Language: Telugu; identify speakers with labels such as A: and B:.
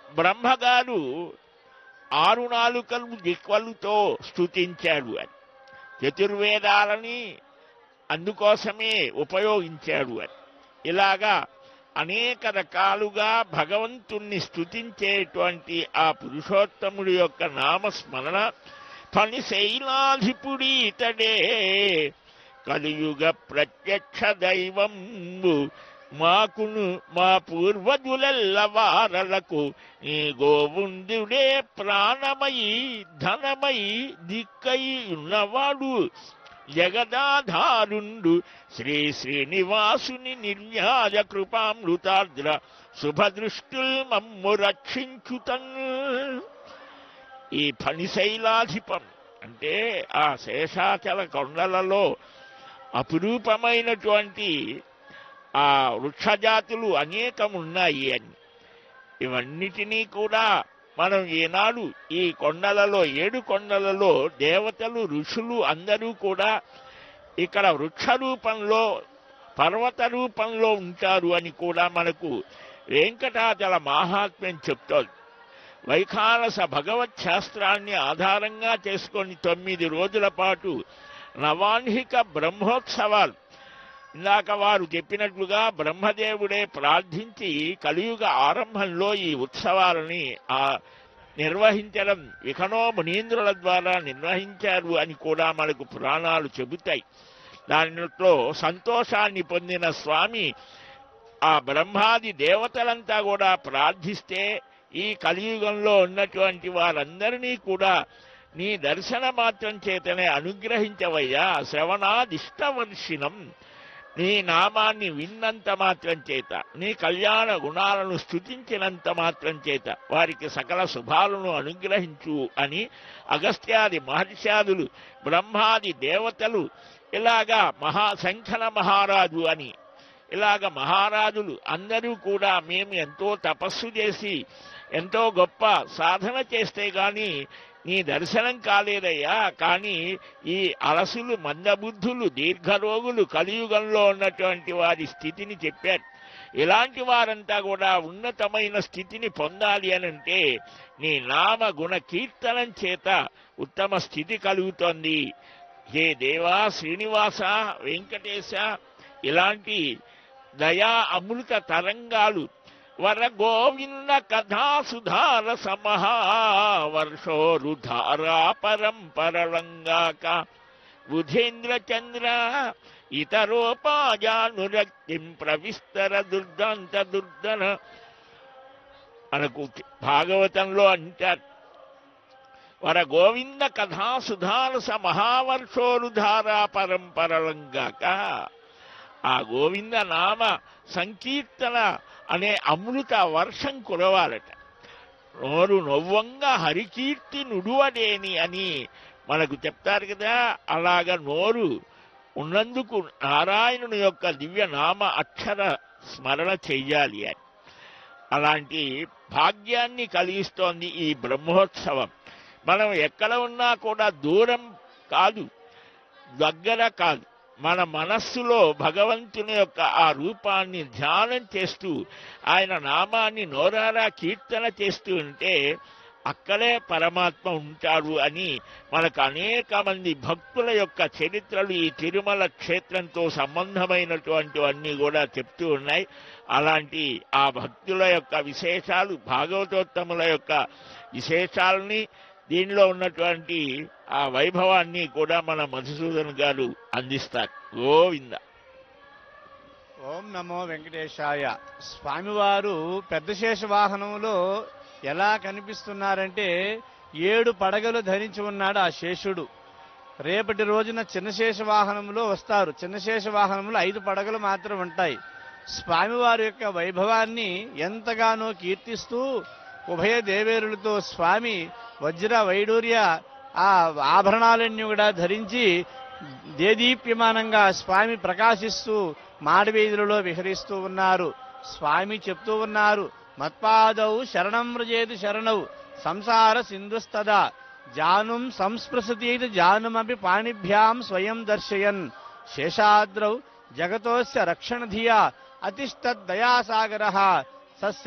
A: బ్రహ్మగారు ఆరు నాలుకలు దిక్వలుతో స్తుతించాడు అని చతుర్వేదాలని అందుకోసమే ఉపయోగించాడు అని ఇలాగా అనేక రకాలుగా భగవంతుణ్ణి స్తుతించేటువంటి ఆ పురుషోత్తముడి యొక్క నామస్మరణ పని శైలాధిపుడి ఇతడే కలియుగ ప్రత్యక్ష దైవంబు మాకును మా పూర్వజులెల్ల వారలకు నీ గోవుందుడే ప్రాణమయి ధనమయి దిక్కై ఉన్నవాడు జగదాధారుండు శ్రీ శ్రీనివాసుని నిర్వ్యాజ కృపామృతాద్ర శుభదృష్టుల్ మమ్ము రక్షించుతన్ ఈ ఫణిశైలాధిపం అంటే ఆ శేషాచల కొండలలో అపురూపమైనటువంటి ఆ వృక్షజాతులు అనేకం ఉన్నాయి అని ఇవన్నిటినీ కూడా మనం ఈనాడు ఈ కొండలలో ఏడు కొండలలో దేవతలు ఋషులు అందరూ కూడా ఇక్కడ వృక్ష రూపంలో పర్వత రూపంలో ఉంటారు అని కూడా మనకు వెంకటాచల మహాత్మ్యం చెప్తోంది వైఖానస భగవత్ శాస్త్రాన్ని ఆధారంగా చేసుకొని తొమ్మిది రోజుల పాటు నవాన్హిక బ్రహ్మోత్సవాలు ఇందాక వారు చెప్పినట్లుగా బ్రహ్మదేవుడే ప్రార్థించి కలియుగ ఆరంభంలో ఈ ఉత్సవాలని ఆ నిర్వహించడం విఖనో మునీంద్రుల ద్వారా నిర్వహించారు అని కూడా మనకు పురాణాలు చెబుతాయి దానిలో సంతోషాన్ని పొందిన స్వామి ఆ బ్రహ్మాది దేవతలంతా కూడా ప్రార్థిస్తే ఈ కలియుగంలో ఉన్నటువంటి వారందరినీ కూడా నీ దర్శన మాత్రం చేతనే అనుగ్రహించవయ్యా శ్రవణాదిష్టవర్షిణం నీ నామాన్ని విన్నంత మాత్రం చేత నీ కళ్యాణ గుణాలను స్థుతించినంత మాత్రం చేత వారికి సకల శుభాలను అనుగ్రహించు అని అగస్త్యాది మహర్షాదులు బ్రహ్మాది దేవతలు ఇలాగా మహాశంఖన మహారాజు అని ఇలాగ మహారాజులు అందరూ కూడా మేము ఎంతో తపస్సు చేసి ఎంతో గొప్ప సాధన చేస్తే గాని నీ దర్శనం కాలేదయ్యా కానీ ఈ అలసులు మందబుద్ధులు దీర్ఘరోగులు కలియుగంలో ఉన్నటువంటి వారి స్థితిని చెప్పారు ఇలాంటి వారంతా కూడా ఉన్నతమైన స్థితిని పొందాలి అనంటే నీ నామ గుణ కీర్తనం చేత ఉత్తమ స్థితి కలుగుతోంది హే దేవా శ్రీనివాస వెంకటేశ ఇలాంటి దయా అమృత తరంగాలు వర గోవింద కథా సుధార సమహావర్షోరుధారా పరంపరలంగాక బుధేంద్ర చంద్ర ఇతరోపాజానురక్తిం ప్రవిస్తర దుర్దాంత దుర్దన మనకు భాగవతంలో అంటారు వర గోవింద కథా సుధారస మహావర్షోరుధారా పరంపరలంగాక ఆ గోవింద నామ సంకీర్తన అనే అమృత వర్షం కురవాలట నోరు నవ్వంగా హరికీర్తి నుడువడేని అని మనకు చెప్తారు కదా అలాగ నోరు ఉన్నందుకు నారాయణుని యొక్క దివ్య నామ అక్షర స్మరణ చెయ్యాలి అని అలాంటి భాగ్యాన్ని కలిగిస్తోంది ఈ బ్రహ్మోత్సవం మనం ఎక్కడ ఉన్నా కూడా దూరం కాదు దగ్గర కాదు మన మనస్సులో భగవంతుని యొక్క ఆ రూపాన్ని ధ్యానం చేస్తూ ఆయన నామాన్ని నోరారా కీర్తన చేస్తూ ఉంటే అక్కడే పరమాత్మ ఉంటాడు అని మనకు అనేక మంది భక్తుల యొక్క చరిత్రలు ఈ తిరుమల క్షేత్రంతో సంబంధమైనటువంటివన్నీ కూడా చెప్తూ ఉన్నాయి అలాంటి ఆ భక్తుల యొక్క విశేషాలు భాగవతోత్తముల యొక్క విశేషాలని దీనిలో ఉన్నటువంటి ఆ వైభవాన్ని కూడా మన మధుసూదన్ గారు అందిస్తారు గోవింద
B: ఓం నమో వెంకటేశాయ స్వామివారు పెద్ద శేష వాహనంలో ఎలా కనిపిస్తున్నారంటే ఏడు పడగలు ధరించి ఉన్నాడు ఆ శేషుడు రేపటి రోజున చిన్నశేష వాహనంలో వస్తారు చిన్నశేష వాహనంలో ఐదు పడగలు మాత్రం ఉంటాయి స్వామివారి యొక్క వైభవాన్ని ఎంతగానో కీర్తిస్తూ ఉభయ దేవేరులతో స్వామి వజ్ర వైడూర్య ఆ ఆభరణాలన్నీ కూడా ధరించి దేదీప్యమానంగా స్వామి ప్రకాశిస్తూ మాడవీధులలో విహరిస్తూ ఉన్నారు స్వామి చెప్తూ ఉన్నారు మత్పాదౌ శరణం వ్రజేది శరణౌ సంసార సింధుస్తదా జానుం సంస్పృశతీతి జానుమపి పాణిభ్యాం స్వయం దర్శయన్ శేషాద్రౌ జగతోస్య రక్షణ ధియా అతిష్టద్దయాసాగర